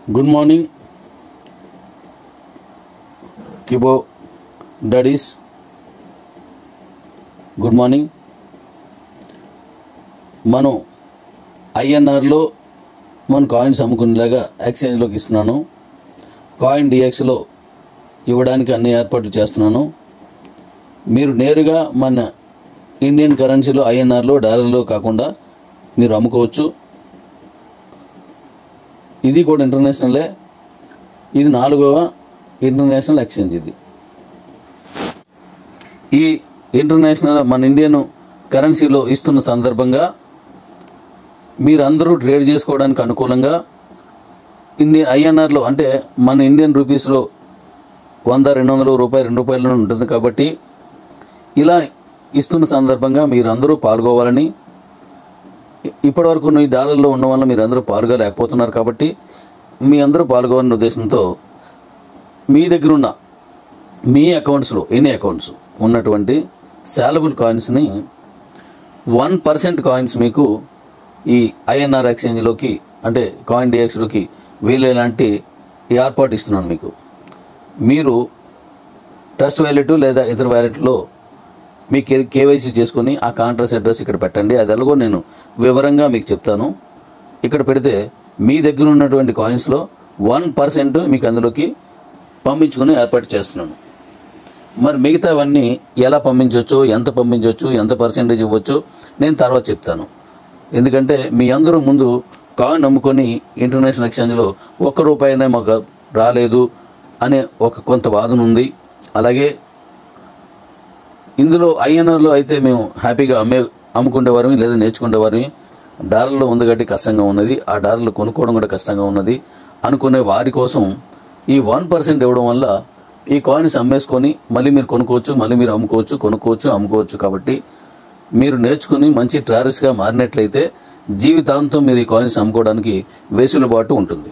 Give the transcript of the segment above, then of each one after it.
good morning కిబో daddies good morning మనం ఐఎన్ఆర్లో మన కాయిన్స్ అమ్ముకునేలాగా ఎక్స్చేంజ్లోకి ఇస్తున్నాను కాయిన్ డిఎక్స్లో ఇవ్వడానికి అన్ని ఏర్పాట్లు చేస్తున్నాను మీరు నేరుగా మన ఇండియన్ కరెన్సీలో ఐఎన్ఆర్లో డాలర్లో కాకుండా మీరు అమ్ముకోవచ్చు ఇది కూడా ఇంటర్నేషనలే ఇది నాలుగవ ఇంటర్నేషనల్ ఎక్స్చేంజ్ ఇది ఈ ఇంటర్నేషనల్ మన ఇండియన్ కరెన్సీలో ఇస్తున్న సందర్భంగా మీరందరూ ట్రేడ్ చేసుకోవడానికి అనుకూలంగా ఇండియన్ ఐఎన్ఆర్లో అంటే మన ఇండియన్ రూపీస్లో వంద రెండు వందల రూపాయలు రెండు రూపాయలు ఉంటుంది కాబట్టి ఇలా ఇస్తున్న సందర్భంగా మీరందరూ పాల్గొవాలని ఇప్పటివరకు ఈ డాలర్లో ఉన్న వల్ల మీరు అందరూ పాల్గొలేకపోతున్నారు కాబట్టి మీ అందరూ పాల్గొవాలనే ఉద్దేశంతో మీ దగ్గర ఉన్న మీ అకౌంట్స్లో ఎనీ అకౌంట్స్ ఉన్నటువంటి శాలబుల్ కాయిన్స్ని వన్ పర్సెంట్ కాయిన్స్ మీకు ఈ ఐఎన్ఆర్ ఎక్స్చేంజ్లోకి అంటే కాయిన్ డిఎక్స్లోకి వీలైలాంటి ఏర్పాటు ఇస్తున్నాను మీకు మీరు ట్రస్ట్ వ్యాలెట్ లేదా ఇతర వ్యాలెట్లో మీ కే కేవైసీ చేసుకుని ఆ కాంట్రాక్ట్ అడ్రస్ ఇక్కడ పెట్టండి అది ఎలాగో నేను వివరంగా మీకు చెప్తాను ఇక్కడ పెడితే మీ దగ్గర ఉన్నటువంటి కాయిన్స్లో వన్ పర్సెంట్ మీకు అందులోకి పంపించుకుని ఏర్పాటు చేస్తున్నాను మరి మిగతావన్నీ ఎలా పంపించవచ్చు ఎంత పంపించవచ్చు ఎంత పర్సెంటేజ్ ఇవ్వచ్చు నేను తర్వాత చెప్తాను ఎందుకంటే మీ అందరూ ముందు కాయిన్ అమ్ముకొని ఇంటర్నేషనల్ ఎక్స్చేంజ్లో ఒక్క రూపాయినే మాకు రాలేదు అనే ఒక కొంత వాదన ఉంది అలాగే ఇందులో ఐఎన్ఆర్లో అయితే మేము హ్యాపీగా అమ్మే అమ్ముకునేవారమి లేదా నేర్చుకునేవారమి డాలర్లో ఉంది కాబట్టి కష్టంగా ఉన్నది ఆ డాలర్లు కొనుక్కోవడం కూడా కష్టంగా ఉన్నది అనుకునే వారి కోసం ఈ వన్ పర్సెంట్ ఇవ్వడం వల్ల ఈ కాయిన్స్ అమ్మేసుకొని మళ్ళీ మీరు కొనుక్కోవచ్చు మళ్ళీ మీరు అమ్ముకోవచ్చు కొనుక్కోవచ్చు అమ్ముకోవచ్చు కాబట్టి మీరు నేర్చుకుని మంచి ట్రారెస్గా మారినట్లయితే జీవితాంతం మీరు ఈ కాయిన్స్ అమ్ముకోవడానికి వెసులుబాటు ఉంటుంది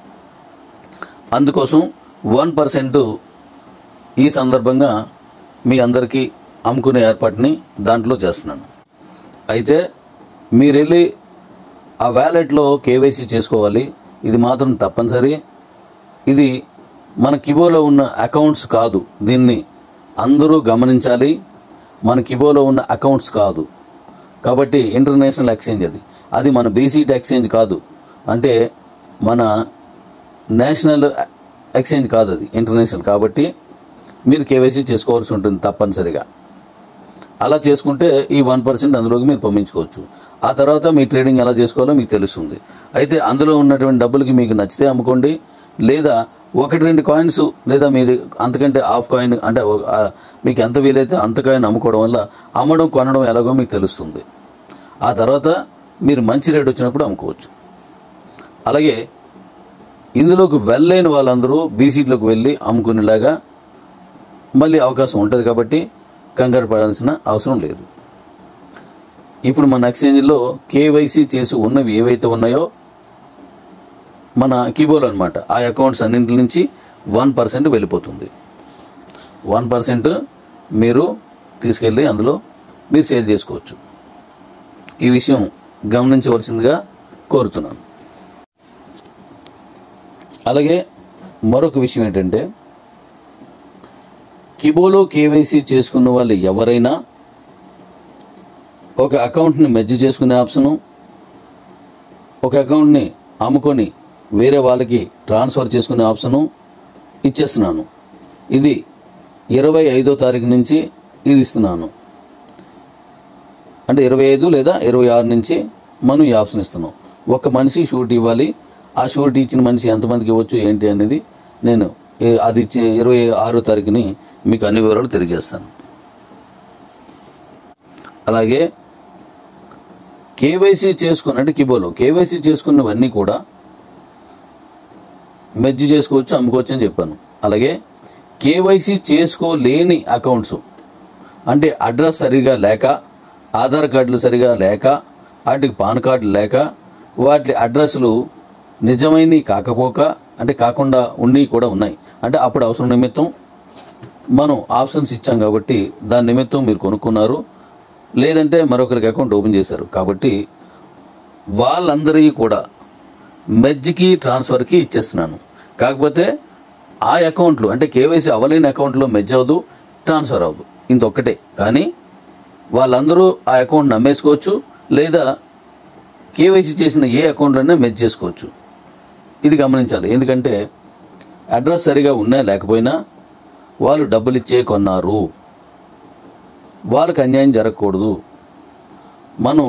అందుకోసం వన్ పర్సెంట్ ఈ సందర్భంగా మీ అందరికీ అమ్ముకునే ఏర్పాటుని దాంట్లో చేస్తున్నాను అయితే మీరు వెళ్ళి ఆ వ్యాలెట్లో కేవైసీ చేసుకోవాలి ఇది మాత్రం తప్పనిసరి ఇది మన కిబోలో ఉన్న అకౌంట్స్ కాదు దీన్ని అందరూ గమనించాలి మన కిబోలో ఉన్న అకౌంట్స్ కాదు కాబట్టి ఇంటర్నేషనల్ ఎక్స్చేంజ్ అది అది మన బీసీటీ ఎక్స్చేంజ్ కాదు అంటే మన నేషనల్ ఎక్స్చేంజ్ కాదు అది ఇంటర్నేషనల్ కాబట్టి మీరు కేవైసీ చేసుకోవాల్సి ఉంటుంది తప్పనిసరిగా అలా చేసుకుంటే ఈ వన్ పర్సెంట్ అందులోకి మీరు పంపించుకోవచ్చు ఆ తర్వాత మీ ట్రేడింగ్ ఎలా చేసుకోవాలో మీకు తెలుస్తుంది అయితే అందులో ఉన్నటువంటి డబ్బులకి మీకు నచ్చితే అమ్ముకోండి లేదా ఒకటి రెండు కాయిన్స్ లేదా మీది అంతకంటే హాఫ్ కాయిన్ అంటే ఒక- ఆ, మీకు ఎంత వీలైతే అంత కాయిన్ అమ్ముకోవడం వల్ల అమ్మడం కొనడం ఎలాగో మీకు తెలుస్తుంది ఆ తర్వాత మీరు మంచి రేట్ వచ్చినప్పుడు అమ్ముకోవచ్చు అలాగే ఇందులోకి వెళ్ళలేని వాళ్ళందరూ బీసీట్లోకి వెళ్ళి అమ్ముకునేలాగా మళ్ళీ అవకాశం ఉంటుంది కాబట్టి కంగారు పడాల్సిన అవసరం లేదు ఇప్పుడు మన ఎక్స్చేంజ్లో కేవైసీ చేసి ఉన్నవి ఏవైతే ఉన్నాయో మన కీబోర్డ్ అనమాట ఆ అకౌంట్స్ అన్నింటి నుంచి వన్ పర్సెంట్ వెళ్ళిపోతుంది వన్ పర్సెంట్ మీరు తీసుకెళ్ళి అందులో మీరు సేల్ చేసుకోవచ్చు ఈ విషయం గమనించవలసిందిగా కోరుతున్నాను అలాగే మరొక విషయం ఏంటంటే కిబోలో కేవైసీ చేసుకున్న వాళ్ళు ఎవరైనా ఒక అకౌంట్ని మెర్జ్ చేసుకునే ఆప్షను ఒక అకౌంట్ని అమ్ముకొని వేరే వాళ్ళకి ట్రాన్స్ఫర్ చేసుకునే ఆప్షను ఇచ్చేస్తున్నాను ఇది ఇరవై ఐదో తారీఖు నుంచి ఇది ఇస్తున్నాను అంటే ఇరవై ఐదు లేదా ఇరవై ఆరు నుంచి మనం ఈ ఆప్షన్ ఇస్తున్నాం ఒక మనిషి షూట్ ఇవ్వాలి ఆ షూట్ ఇచ్చిన మనిషి ఎంతమందికి ఇవ్వచ్చు ఏంటి అనేది నేను ఏ- అది ఇచ్చే ఇరవై ఆరో తారీఖుని మీకు అన్ని వివరాలు తెలియజేస్తాను అలాగే కేవైసీ చేసుకున్న అంటే కిబోలో కేవైసీ చేసుకున్నవన్నీ కూడా మెర్జ్ చేసుకోవచ్చు అమ్ముకోవచ్చు అని చెప్పాను అలాగే కేవైసీ చేసుకోలేని అకౌంట్స్ అంటే అడ్రస్ సరిగా లేక ఆధార్ కార్డులు సరిగా లేక వాటికి పాన్ కార్డులు లేక వాటి అడ్రస్లు నిజమైనవి కాకపోక అంటే కాకుండా ఉండి కూడా ఉన్నాయి అంటే అప్పుడు అవసరం నిమిత్తం మనం ఆప్షన్స్ ఇచ్చాం కాబట్టి దాని నిమిత్తం మీరు కొనుక్కున్నారు లేదంటే మరొకరికి అకౌంట్ ఓపెన్ చేశారు కాబట్టి వాళ్ళందరికీ కూడా మెర్జ్కి ట్రాన్స్ఫర్కి ఇచ్చేస్తున్నాను కాకపోతే ఆ అకౌంట్లు అంటే కేవైసీ అవ్వలేని అకౌంట్లో మెర్జ్ అవ్వదు ట్రాన్స్ఫర్ అవ్వదు ఇంకొక్కటే కానీ వాళ్ళందరూ ఆ అకౌంట్ నమ్మేసుకోవచ్చు లేదా కేవైసీ చేసిన ఏ అకౌంట్లోనే మెర్జ్ చేసుకోవచ్చు ఇది గమనించాలి ఎందుకంటే అడ్రస్ సరిగా ఉన్నా లేకపోయినా వాళ్ళు డబ్బులు ఇచ్చే కొన్నారు వాళ్ళకి అన్యాయం జరగకూడదు మనం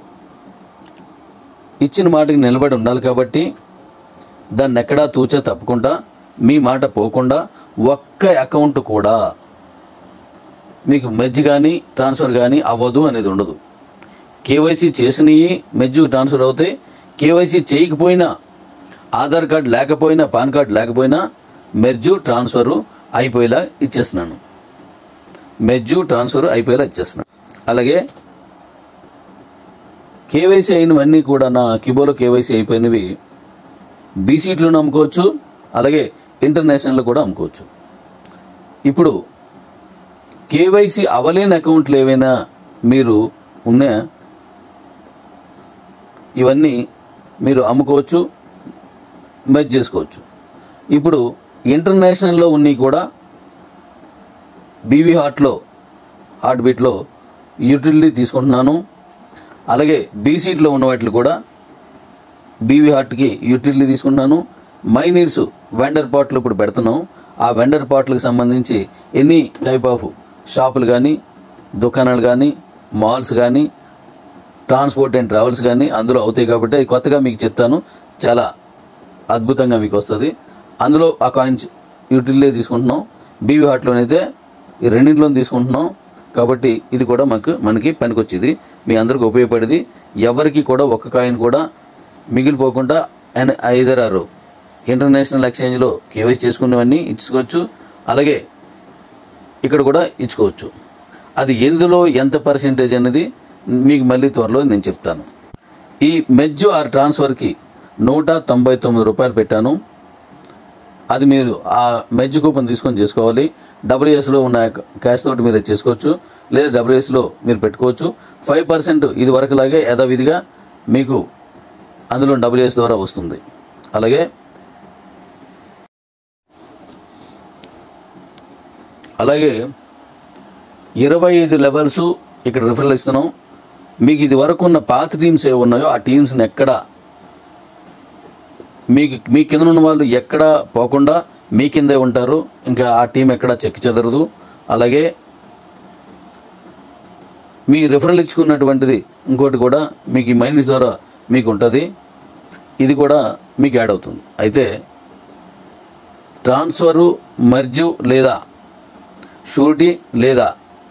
ఇచ్చిన మాటకి నిలబడి ఉండాలి కాబట్టి దాన్ని ఎక్కడా తూచా తప్పకుండా మీ మాట పోకుండా ఒక్క అకౌంట్ కూడా మీకు మెజ్ కానీ ట్రాన్స్ఫర్ కానీ అవ్వదు అనేది ఉండదు కేవైసీ చేసినవి మెజ్జు ట్రాన్స్ఫర్ అవుతాయి కేవైసీ చేయకపోయినా ఆధార్ కార్డు లేకపోయినా పాన్ కార్డు లేకపోయినా మెర్జు ట్రాన్స్ఫర్ అయిపోయేలా ఇచ్చేస్తున్నాను మెర్జు ట్రాన్స్ఫర్ అయిపోయేలా ఇచ్చేస్తున్నాను అలాగే కేవైసీ అయినవన్నీ కూడా నా కిబోలో కేవైసీ అయిపోయినవి బీసీట్లోనూ అమ్ముకోవచ్చు అలాగే ఇంటర్నేషనల్లో కూడా అమ్ముకోవచ్చు ఇప్పుడు కేవైసీ అవలేని అకౌంట్లు ఏవైనా మీరు ఉన్నా ఇవన్నీ మీరు అమ్ముకోవచ్చు మెర్జ్ చేసుకోవచ్చు ఇప్పుడు ఇంటర్నేషనల్లో ఉన్నవి కూడా బీవీ హార్ట్లో హార్ట్ బీట్లో యూటిలిటీ తీసుకుంటున్నాను అలాగే బీసీట్లో ఉన్న వాటిని కూడా బీవీ హార్ట్కి యూటిలిటీ తీసుకుంటున్నాను మై నీడ్స్ వెండర్ పాట్లు ఇప్పుడు పెడుతున్నాం ఆ వెండర్ పాట్లకు సంబంధించి ఎనీ టైప్ ఆఫ్ షాపులు కానీ దుకాణాలు కానీ మాల్స్ కానీ ట్రాన్స్పోర్ట్ అండ్ ట్రావెల్స్ కానీ అందులో అవుతాయి కాబట్టి అది కొత్తగా మీకు చెప్తాను చాలా అద్భుతంగా మీకు వస్తుంది అందులో ఆ కాయిన్స్ యూటిలిటీ తీసుకుంటున్నాం బీవీ హాట్లోనైతే ఈ రెండింటిలో తీసుకుంటున్నాం కాబట్టి ఇది కూడా మాకు మనకి పనికొచ్చేది మీ అందరికి ఉపయోగపడేది ఎవరికి కూడా ఒక్క కాయిన్ కూడా మిగిలిపోకుండా అండ్ ఐదర్ ఆరు ఇంటర్నేషనల్ ఎక్స్చేంజ్లో కేవైసీ చేసుకునేవన్నీ ఇచ్చుకోవచ్చు అలాగే ఇక్కడ కూడా ఇచ్చుకోవచ్చు అది ఎందులో ఎంత పర్సెంటేజ్ అనేది మీకు మళ్ళీ త్వరలో నేను చెప్తాను ఈ మెజ్జు ఆర్ ట్రాన్స్ఫర్కి నూట తొంభై తొమ్మిది రూపాయలు పెట్టాను అది మీరు ఆ మెజ్జు కూపన్ తీసుకొని చేసుకోవాలి డబ్ల్యూఎస్లో ఉన్న క్యాష్ తోటి మీరు అది చేసుకోవచ్చు లేదా డబ్ల్యూఎస్లో మీరు పెట్టుకోవచ్చు ఫైవ్ పర్సెంట్ ఇది వరకులాగే యథావిధిగా మీకు అందులో డబ్ల్యూఎస్ ద్వారా వస్తుంది అలాగే అలాగే ఇరవై ఐదు లెవెల్స్ ఇక్కడ రిఫరల్ ఇస్తున్నాం మీకు ఇది వరకు ఉన్న పాత టీమ్స్ ఏ ఉన్నాయో ఆ టీమ్స్ని ఎక్కడ మీకు మీ కింద ఉన్న వాళ్ళు ఎక్కడ పోకుండా మీ కిందే ఉంటారు ఇంకా ఆ టీం ఎక్కడ చెక్కి చెదరదు అలాగే మీ రిఫరల్ ఇచ్చుకున్నటువంటిది ఇంకోటి కూడా మీకు ఈ మైండ్స్ ద్వారా మీకు ఉంటుంది ఇది కూడా మీకు యాడ్ అవుతుంది అయితే ట్రాన్స్ఫరు మర్జు లేదా షూరిటీ లేదా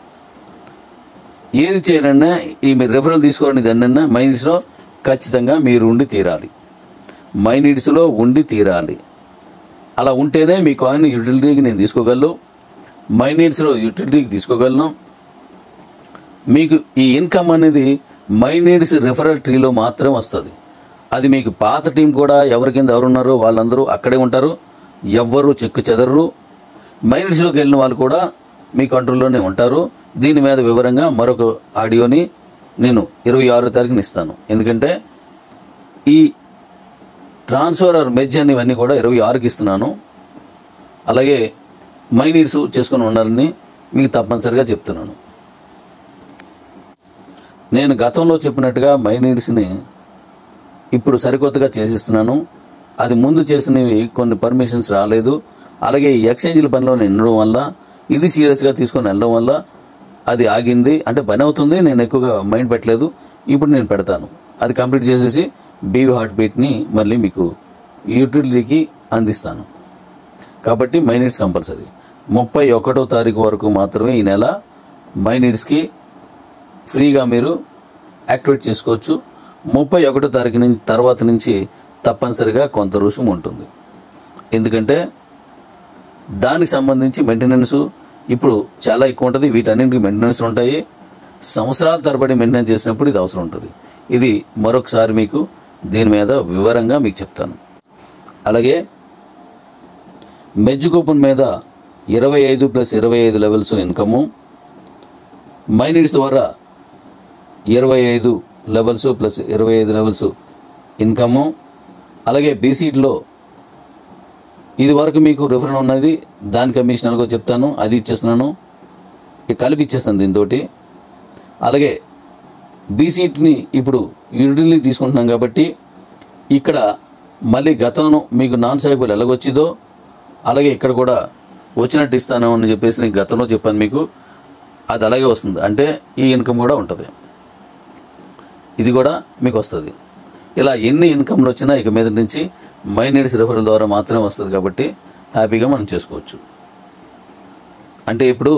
ఏది చేయాలన్నా ఈ మీరు రెఫరల్ తీసుకోవాలని దాన్నన్నా మైనీడ్స్లో ఖచ్చితంగా మీరు ఉండి తీరాలి మైనీడ్స్లో ఉండి తీరాలి అలా ఉంటేనే మీ కాయిన్ యూటిలిటీకి నేను తీసుకోగలను మైనీడ్స్లో యూటిలిటీకి తీసుకోగలను మీకు ఈ ఇన్కమ్ అనేది మైనీడ్స్ రెఫరల్ ట్రీలో మాత్రం వస్తుంది అది మీకు పాత టీం కూడా ఎవరి కింద ఎవరున్నారో వాళ్ళందరూ అక్కడే ఉంటారు ఎవ్వరు చెక్కు చెదరరు మైనీడ్స్లోకి వెళ్ళిన వాళ్ళు కూడా మీ కంట్రోల్లోనే ఉంటారు దీని మీద వివరంగా మరొక ఆడియోని నేను ఇరవై ఆరో తారీఖున ఇస్తాను ఎందుకంటే ఈ ట్రాన్స్ఫర్ ఆర్ మెజ్ అనేవన్నీ కూడా ఇరవై ఆరుకి ఇస్తున్నాను అలాగే మై నీడ్స్ చేసుకుని ఉండాలని మీకు తప్పనిసరిగా చెప్తున్నాను నేను గతంలో చెప్పినట్టుగా మై నీడ్స్ని ఇప్పుడు సరికొత్తగా చేసిస్తున్నాను అది ముందు చేసినవి కొన్ని పర్మిషన్స్ రాలేదు అలాగే ఈ ఎక్స్చేంజ్ల పనిలో నేను ఉండడం వల్ల ఇది సీరియస్గా తీసుకొని వెళ్ళడం వల్ల అది ఆగింది అంటే పని అవుతుంది నేను ఎక్కువగా మైండ్ పెట్టలేదు ఇప్పుడు నేను పెడతాను అది కంప్లీట్ చేసేసి బీవీ హార్ట్ బీట్ని మళ్ళీ మీకు యూటిలిటీకి అందిస్తాను కాబట్టి మైనిట్స్ కంపల్సరీ ముప్పై ఒకటో తారీఖు వరకు మాత్రమే ఈ నెల మైనిట్స్కి ఫ్రీగా మీరు యాక్టివేట్ చేసుకోవచ్చు ముప్పై ఒకటో తారీఖు నుంచి తర్వాత నుంచి తప్పనిసరిగా కొంత రుసుము ఉంటుంది ఎందుకంటే దానికి సంబంధించి మెయింటెనెన్స్ ఇప్పుడు చాలా ఎక్కువ ఉంటుంది వీటన్నింటికి మెయింటెనెన్స్ ఉంటాయి సంవత్సరాల తరబడి మెయింటెనెన్స్ చేసినప్పుడు ఇది అవసరం ఉంటుంది ఇది మరొకసారి మీకు దీని మీద వివరంగా మీకు చెప్తాను అలాగే మెజ్ కూపన్ మీద ఇరవై ఐదు ప్లస్ ఇరవై ఐదు లెవెల్స్ ఇన్కము మైనిట్స్ ద్వారా ఇరవై ఐదు లెవెల్స్ ప్లస్ ఇరవై ఐదు లెవెల్స్ ఇన్కము అలాగే బీసీట్లో ఇది వరకు మీకు రిఫరెండ్ ఉన్నది దాని కమిషన్ ఎలాగో చెప్తాను అది ఇచ్చేస్తున్నాను ఇక కలిపి ఇచ్చేస్తాను దీంతో అలాగే బీసీట్ని ఇప్పుడు యూటిలిటీ తీసుకుంటున్నాం కాబట్టి ఇక్కడ మళ్ళీ గతంలో మీకు నాన్ సాగుబుల్ ఎలాగొచ్చిందో అలాగే ఇక్కడ కూడా వచ్చినట్టు ఇస్తాను అని చెప్పేసి నేను గతంలో చెప్పాను మీకు అది అలాగే వస్తుంది అంటే ఈ ఇన్కమ్ కూడా ఉంటుంది ఇది కూడా మీకు వస్తుంది ఇలా ఎన్ని ఇన్కమ్లు వచ్చినా ఇక మీద నుంచి మైనీడ్స్ రెఫరల్ ద్వారా మాత్రమే వస్తుంది కాబట్టి హ్యాపీగా మనం చేసుకోవచ్చు అంటే ఇప్పుడు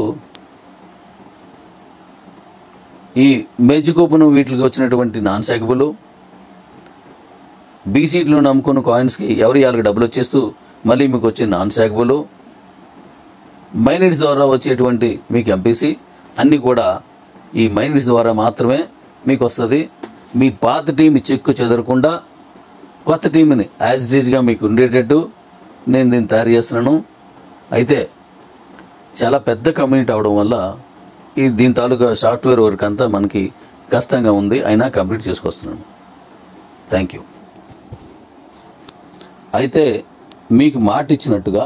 ఈ మెజ్జుకోపును వీటికి వచ్చినటువంటి నాన్ సాగబుల్ బీసీట్లో నమ్ముకున్న కాయిన్స్కి ఎవరి వాళ్ళకి డబ్బులు వచ్చేస్తూ మళ్ళీ మీకు వచ్చే నాన్ సాగబుల్ మైనీడ్స్ ద్వారా వచ్చేటువంటి మీకు ఎంపీసీ అన్నీ కూడా ఈ మైనీడ్స్ ద్వారా మాత్రమే మీకు వస్తుంది మీ పాత టీం చెక్కు చెదరకుండా కొత్త టీంని యాజ్ గా మీకు ఉండేటట్టు నేను దీన్ని తయారు చేస్తున్నాను అయితే చాలా పెద్ద కమ్యూనిటీ అవడం వల్ల ఈ దీని తాలూకా సాఫ్ట్వేర్ వర్క్ అంతా మనకి కష్టంగా ఉంది అయినా కంప్లీట్ చేసుకొస్తున్నాను థ్యాంక్ యూ అయితే మీకు మాట ఇచ్చినట్టుగా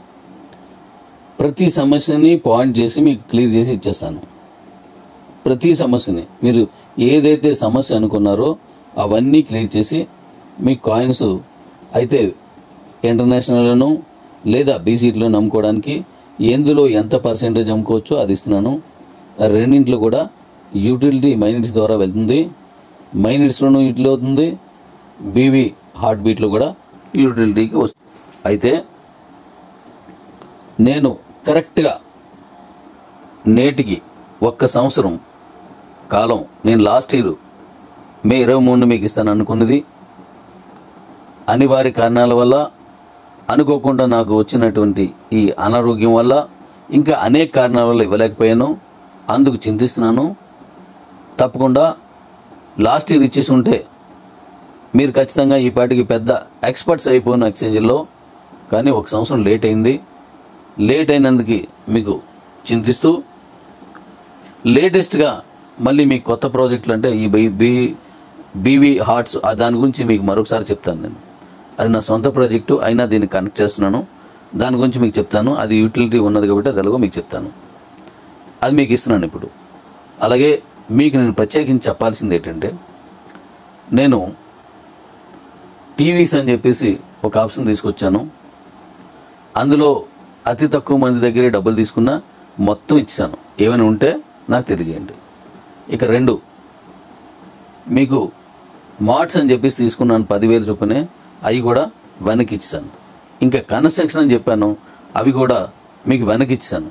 ప్రతి సమస్యని పాయింట్ చేసి మీకు క్లియర్ చేసి ఇచ్చేస్తాను ప్రతి సమస్యని మీరు ఏదైతే సమస్య అనుకున్నారో అవన్నీ క్లియర్ చేసి మీ కాయిన్స్ అయితే ఇంటర్నేషనల్లోనూ లేదా బీసీట్లో నమ్ముకోవడానికి ఎందులో ఎంత పర్సెంటేజ్ అమ్ముకోవచ్చో అది ఇస్తున్నాను రెండింటిలో కూడా యూటిలిటీ మైనిట్స్ ద్వారా వెళ్తుంది మైనిట్స్లోనూ యూటిల్ అవుతుంది బీవీ హార్ట్ బీట్లో కూడా యూటిలిటీకి వస్తుంది అయితే నేను కరెక్ట్గా నేటికి ఒక్క సంవత్సరం కాలం నేను లాస్ట్ ఇయర్ మే ఇరవై మూడు మీకు ఇస్తాను అనుకున్నది అనివార్య కారణాల వల్ల అనుకోకుండా నాకు వచ్చినటువంటి ఈ అనారోగ్యం వల్ల ఇంకా అనేక కారణాల వల్ల ఇవ్వలేకపోయాను అందుకు చింతిస్తున్నాను తప్పకుండా లాస్ట్ ఇయర్ ఇచ్చేసి ఉంటే మీరు ఖచ్చితంగా ఈ పాటికి పెద్ద ఎక్స్పర్ట్స్ అయిపోయిన ఎక్స్చేంజ్లో కానీ ఒక సంవత్సరం లేట్ అయింది లేట్ అయినందుకు మీకు చింతిస్తూ లేటెస్ట్గా మళ్ళీ మీ కొత్త ప్రాజెక్టులు అంటే ఈ బీ బీ బీవీ హార్ట్స్ ఆ దాని గురించి మీకు మరొకసారి చెప్తాను నేను అది నా సొంత ప్రాజెక్టు అయినా దీన్ని కనెక్ట్ చేస్తున్నాను దాని గురించి మీకు చెప్తాను అది యూటిలిటీ ఉన్నది కాబట్టి అది ఎలాగో మీకు చెప్తాను అది మీకు ఇస్తున్నాను ఇప్పుడు అలాగే మీకు నేను ప్రత్యేకించి చెప్పాల్సింది ఏంటంటే నేను టీవీస్ అని చెప్పేసి ఒక ఆప్షన్ తీసుకొచ్చాను అందులో అతి తక్కువ మంది దగ్గరే డబ్బులు తీసుకున్నా మొత్తం ఇచ్చాను ఏమైనా ఉంటే నాకు తెలియజేయండి ఇక రెండు మీకు మార్ట్స్ అని చెప్పేసి తీసుకున్నాను పదివేలు చొప్పునే అవి కూడా వెనక్కి ఇచ్చాను ఇంకా కన్స్ట్రక్షన్ అని చెప్పాను అవి కూడా మీకు వెనక్కి ఇచ్చాను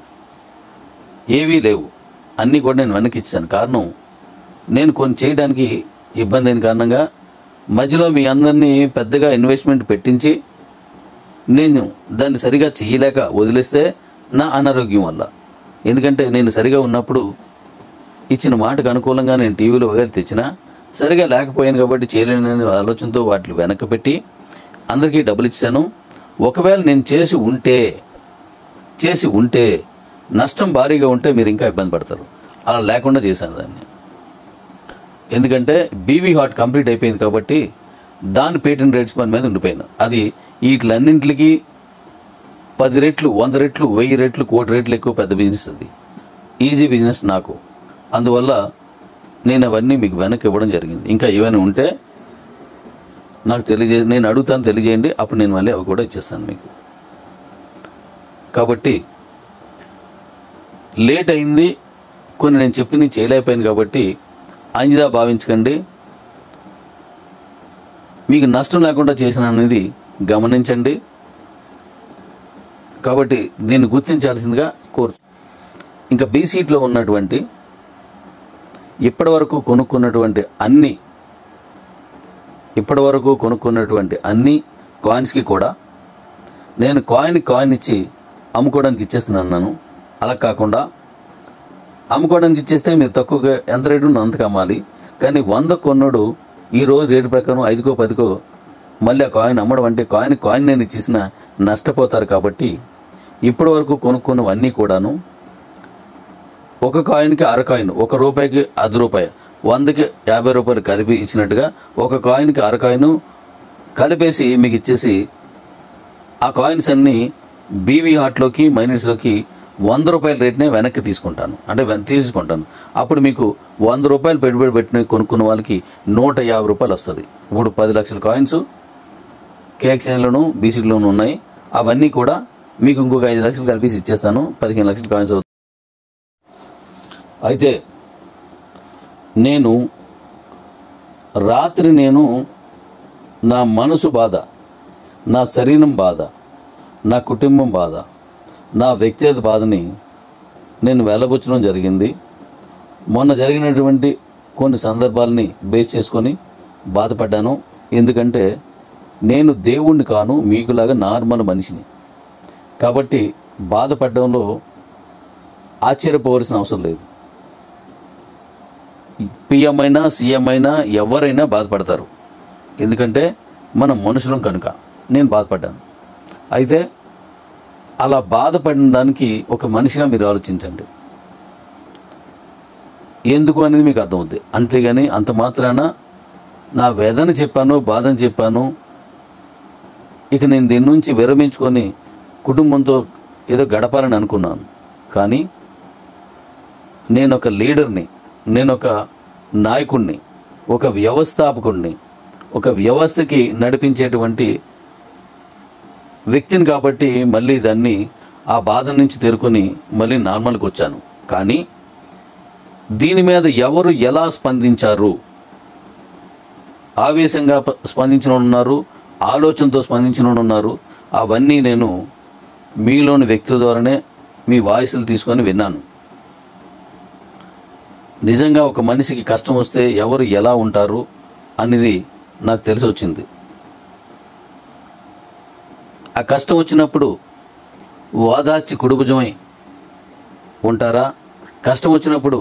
ఏవీ లేవు అన్నీ కూడా నేను వెనక్కి ఇచ్చాను కారణం నేను కొన్ని చేయడానికి ఇబ్బంది అయిన కారణంగా మధ్యలో మీ అందరినీ పెద్దగా ఇన్వెస్ట్మెంట్ పెట్టించి నేను దాన్ని సరిగా చేయలేక వదిలేస్తే నా అనారోగ్యం వల్ల ఎందుకంటే నేను సరిగా ఉన్నప్పుడు ఇచ్చిన మాటకు అనుకూలంగా నేను టీవీలో వగలి తెచ్చినా సరిగా లేకపోయాను కాబట్టి చేయలేనని ఆలోచనతో వాటిని వెనక్కి పెట్టి అందరికీ డబ్బులు ఇచ్చాను ఒకవేళ నేను చేసి ఉంటే చేసి ఉంటే నష్టం భారీగా ఉంటే మీరు ఇంకా ఇబ్బంది పడతారు అలా లేకుండా చేశాను దాన్ని ఎందుకంటే బీవీ హాట్ కంప్లీట్ అయిపోయింది కాబట్టి దాని పేటెంట్ రేట్స్ పని మీద ఉండిపోయాను అది వీటిలన్నింటికి పది రెట్లు వంద రెట్లు వెయ్యి రెట్లు కోటి రెట్లు ఎక్కువ పెద్ద బిజినెస్ అది ఈజీ బిజినెస్ నాకు అందువల్ల నేను అవన్నీ మీకు వెనక్కి ఇవ్వడం జరిగింది ఇంకా ఏమైనా ఉంటే నాకు తెలియజే నేను అడుగుతాను తెలియజేయండి అప్పుడు నేను మళ్ళీ అవి కూడా ఇచ్చేస్తాను మీకు కాబట్టి లేట్ అయింది కొన్ని నేను చెప్పింది చేయలేకపోయాను కాబట్టి అంజిదా భావించకండి మీకు నష్టం లేకుండా చేసిన అనేది గమనించండి కాబట్టి దీన్ని గుర్తించాల్సిందిగా కోరు ఇంకా బీసీట్లో ఉన్నటువంటి ఇప్పటి వరకు కొనుక్కున్నటువంటి అన్ని ఇప్పటి వరకు కొనుక్కున్నటువంటి అన్ని కాయిన్స్కి కూడా నేను కాయిన్ కాయిన్ ఇచ్చి అమ్ముకోవడానికి ఇచ్చేస్తున్నాను నన్ను అలా కాకుండా అమ్ముకోవడానికి ఇచ్చేస్తే మీరు తక్కువగా ఎంత రేటు ఉందో అంతకు అమ్మాలి కానీ వంద కొన్నోడు ఈ రోజు రేటు ప్రకారం ఐదుకో పదికో మళ్ళీ ఆ కాయిన్ అమ్మడం అంటే కాయిన్ కాయిన్ నేను ఇచ్చేసిన నష్టపోతారు కాబట్టి ఇప్పటి వరకు కొనుక్కున్నవన్నీ కూడాను ఒక కాయిన్కి అర కాయిన్ ఒక రూపాయికి అర్ధ రూపాయి వందకి యాభై రూపాయలు కలిపి ఇచ్చినట్టుగా ఒక కాయిన్కి అర కాయిన్ కలిపేసి మీకు ఇచ్చేసి ఆ కాయిన్స్ అన్ని బీవీ హాట్లోకి మైనస్లోకి వంద రూపాయల రేట్నే వెనక్కి తీసుకుంటాను అంటే వెన- తీసుకుంటాను అప్పుడు మీకు వంద రూపాయలు పెట్టుబడి పెట్టిన కొనుక్కున్న వాళ్ళకి నూట యాభై రూపాయలు వస్తుంది ఇప్పుడు పది లక్షల కాయిన్స్ కేఎక్స్ఎన్లోను బీసీలోను ఉన్నాయి అవన్నీ కూడా మీకు ఇంకొక ఐదు లక్షలు కలిపేసి ఇచ్చేస్తాను పదిహేను లక్షల కాయిన్స్ అవుతుంది అయితే నేను రాత్రి నేను నా మనసు బాధ నా శరీరం బాధ నా కుటుంబం బాధ నా వ్యక్తిగత బాధని నేను వెళ్ళబుచ్చడం జరిగింది మొన్న జరిగినటువంటి కొన్ని సందర్భాలని బేస్ చేసుకొని బాధపడ్డాను ఎందుకంటే నేను దేవుణ్ణి కాను మీకులాగా నార్మల్ మనిషిని కాబట్టి బాధపడడంలో ఆశ్చర్యపోవలసిన అవసరం లేదు పిఎం అయినా సీఎం అయినా ఎవరైనా బాధపడతారు ఎందుకంటే మనం మనుషులం కనుక నేను బాధపడ్డాను అయితే అలా బాధపడిన దానికి ఒక మనిషిగా మీరు ఆలోచించండి ఎందుకు అనేది మీకు అర్థమవుద్ది అంతేగాని అంత మాత్రాన నా వేదన చెప్పాను బాధని చెప్పాను ఇక నేను దీని నుంచి విరమించుకొని కుటుంబంతో ఏదో గడపాలని అనుకున్నాను కానీ నేను ఒక లీడర్ని నేను ఒక నాయకుణ్ణి ఒక వ్యవస్థాపకుణ్ణి ఒక వ్యవస్థకి నడిపించేటువంటి వ్యక్తిని కాబట్టి మళ్ళీ దాన్ని ఆ బాధ నుంచి తేరుకొని మళ్ళీ నార్మల్కి వచ్చాను కానీ దీని మీద ఎవరు ఎలా స్పందించారు ఆవేశంగా ప- స్పందించిన వాళ్ళు ఉన్నారు ఆలోచనతో స్పందించిన వాళ్ళు ఉన్నారు అవన్నీ నేను మీలోని వ్యక్తుల ద్వారానే మీ వాయిస్లు తీసుకొని విన్నాను నిజంగా ఒక మనిషికి కష్టం వస్తే ఎవరు ఎలా ఉంటారు అనేది నాకు తెలిసి వచ్చింది ఆ కష్టం వచ్చినప్పుడు ఓదార్చి కుడుభుజమై ఉంటారా కష్టం వచ్చినప్పుడు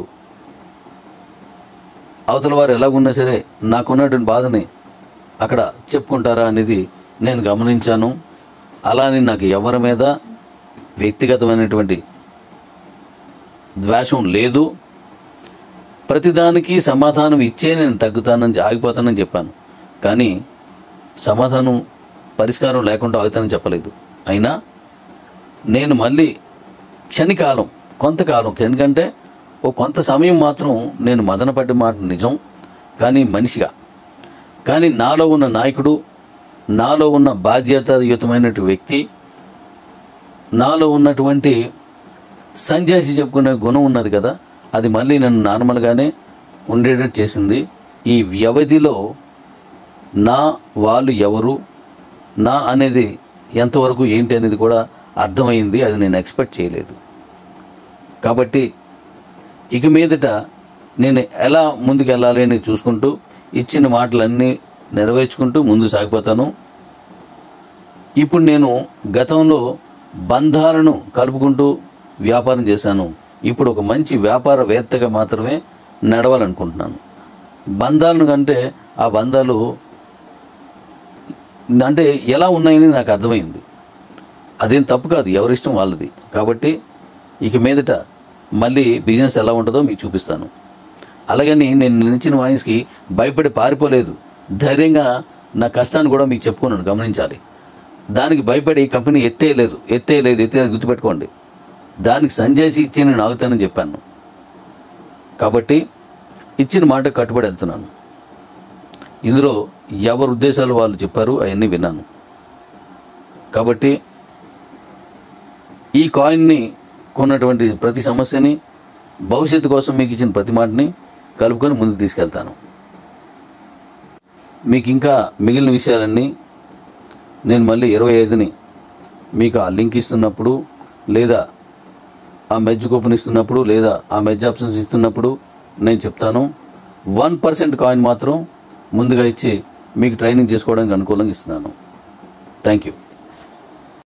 అవతల వారు ఎలాగున్నా సరే నాకున్నటువంటి బాధని అక్కడ చెప్పుకుంటారా అనేది నేను గమనించాను అలానే నాకు ఎవరి మీద వ్యక్తిగతమైనటువంటి ద్వేషం లేదు ప్రతిదానికి సమాధానం ఇచ్చే నేను తగ్గుతానని ఆగిపోతానని చెప్పాను కానీ సమాధానం పరిష్కారం లేకుండా ఆగుతానని చెప్పలేదు అయినా నేను మళ్ళీ క్షణికాలం కొంతకాలం ఎందుకంటే ఓ కొంత సమయం మాత్రం నేను మదనపడ్డ మాట నిజం కానీ మనిషిగా కానీ నాలో ఉన్న నాయకుడు నాలో ఉన్న బాధ్యతాయుతమైనటువంటి వ్యక్తి నాలో ఉన్నటువంటి సంజాసి చెప్పుకునే గుణం ఉన్నది కదా అది మళ్ళీ నన్ను నార్మల్గానే ఉండేటట్టు చేసింది ఈ వ్యవధిలో నా వాళ్ళు ఎవరు నా అనేది ఎంతవరకు ఏంటి అనేది కూడా అర్థమైంది అది నేను ఎక్స్పెక్ట్ చేయలేదు కాబట్టి ఇక మీదట నేను ఎలా ముందుకు వెళ్ళాలి అని చూసుకుంటూ ఇచ్చిన మాటలన్నీ నెరవేర్చుకుంటూ ముందు సాగిపోతాను ఇప్పుడు నేను గతంలో బంధాలను కలుపుకుంటూ వ్యాపారం చేశాను ఇప్పుడు ఒక మంచి వ్యాపారవేత్తగా మాత్రమే నడవాలనుకుంటున్నాను బంధాలను కంటే ఆ బంధాలు అంటే ఎలా ఉన్నాయని నాకు అర్థమైంది అదేం తప్పు కాదు ఎవరిష్టం వాళ్ళది కాబట్టి ఇక మీదట మళ్ళీ బిజినెస్ ఎలా ఉంటుందో మీకు చూపిస్తాను అలాగని నేను నిలిచిన వాయిస్కి భయపడి పారిపోలేదు ధైర్యంగా నా కష్టాన్ని కూడా మీకు చెప్పుకున్నాను గమనించాలి దానికి భయపడి కంపెనీ ఎత్తేయలేదు ఎత్తేయలేదు ఎత్తేయలేదు గుర్తుపెట్టుకోండి దానికి సంజయ్సి ఇచ్చి నేను ఆగుతానని చెప్పాను కాబట్టి ఇచ్చిన మాట కట్టుబడి వెళ్తున్నాను ఇందులో ఎవరి ఉద్దేశాలు వాళ్ళు చెప్పారు అవన్నీ విన్నాను కాబట్టి ఈ కాయిన్ని కొన్నటువంటి ప్రతి సమస్యని భవిష్యత్తు కోసం మీకు ఇచ్చిన ప్రతి మాటని కలుపుకొని ముందుకు తీసుకెళ్తాను మీకు ఇంకా మిగిలిన విషయాలన్నీ నేను మళ్ళీ ఇరవై ఐదుని మీకు ఆ లింక్ ఇస్తున్నప్పుడు లేదా ఆ మెజ్ కూపన్ ఇస్తున్నప్పుడు లేదా ఆ మెజ్ ఆప్షన్స్ ఇస్తున్నప్పుడు నేను చెప్తాను వన్ పర్సెంట్ కాయిన్ మాత్రం ముందుగా ఇచ్చి మీకు ట్రైనింగ్ చేసుకోవడానికి అనుకూలంగా ఇస్తున్నాను థ్యాంక్ యూ